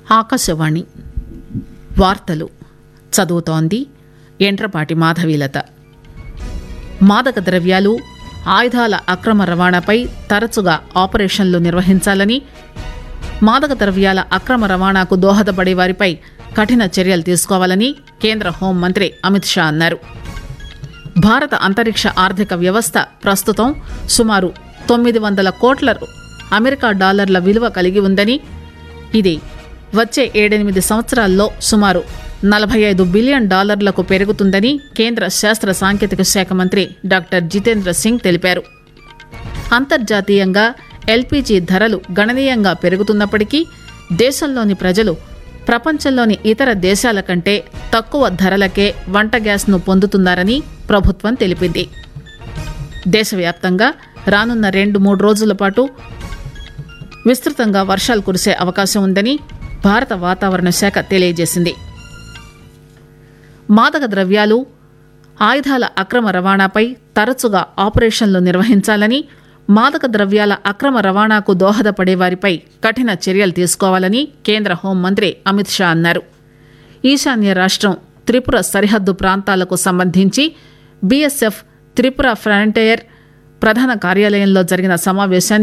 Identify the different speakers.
Speaker 1: ఆకాశవాణి వార్తలు చదువుతోంది ఎంట్రపాటి మాధవీలత మాదక ద్రవ్యాలు ఆయుధాల అక్రమ రవాణాపై తరచుగా ఆపరేషన్లు నిర్వహించాలని మాదక ద్రవ్యాల అక్రమ రవాణాకు దోహదపడే వారిపై కఠిన చర్యలు తీసుకోవాలని కేంద్ర హోంమంత్రి అమిత్ షా అన్నారు భారత అంతరిక్ష ఆర్థిక వ్యవస్థ ప్రస్తుతం సుమారు తొమ్మిది వందల కోట్ల అమెరికా డాలర్ల విలువ కలిగి ఉందని ఇది వచ్చే ఏడెనిమిది సంవత్సరాల్లో సుమారు నలభై ఐదు బిలియన్ డాలర్లకు పెరుగుతుందని కేంద్ర శాస్త్ర సాంకేతిక శాఖ మంత్రి డాక్టర్ జితేంద్ర సింగ్ తెలిపారు అంతర్జాతీయంగా ఎల్పీజీ ధరలు గణనీయంగా పెరుగుతున్నప్పటికీ దేశంలోని ప్రజలు ప్రపంచంలోని ఇతర దేశాల కంటే తక్కువ ధరలకే వంట గ్యాస్ను పొందుతున్నారని ప్రభుత్వం తెలిపింది దేశవ్యాప్తంగా రానున్న రెండు మూడు రోజుల పాటు విస్తృతంగా వర్షాలు కురిసే అవకాశం ఉందని భారత వాతావరణ శాఖ తెలియజేసింది మాదక ద్రవ్యాలు ఆయుధాల అక్రమ రవాణాపై తరచుగా ఆపరేషన్లు నిర్వహించాలని మాదక ద్రవ్యాల అక్రమ రవాణాకు దోహదపడే వారిపై కఠిన చర్యలు తీసుకోవాలని కేంద్ర హోంమంత్రి అమిత్ షా అన్నారు ఈశాన్య రాష్ట్రం త్రిపుర సరిహద్దు ప్రాంతాలకు సంబంధించి బీఎస్ఎఫ్ త్రిపుర ఫ్రంటైర్ ప్రధాన కార్యాలయంలో జరిగిన సమావేశానికి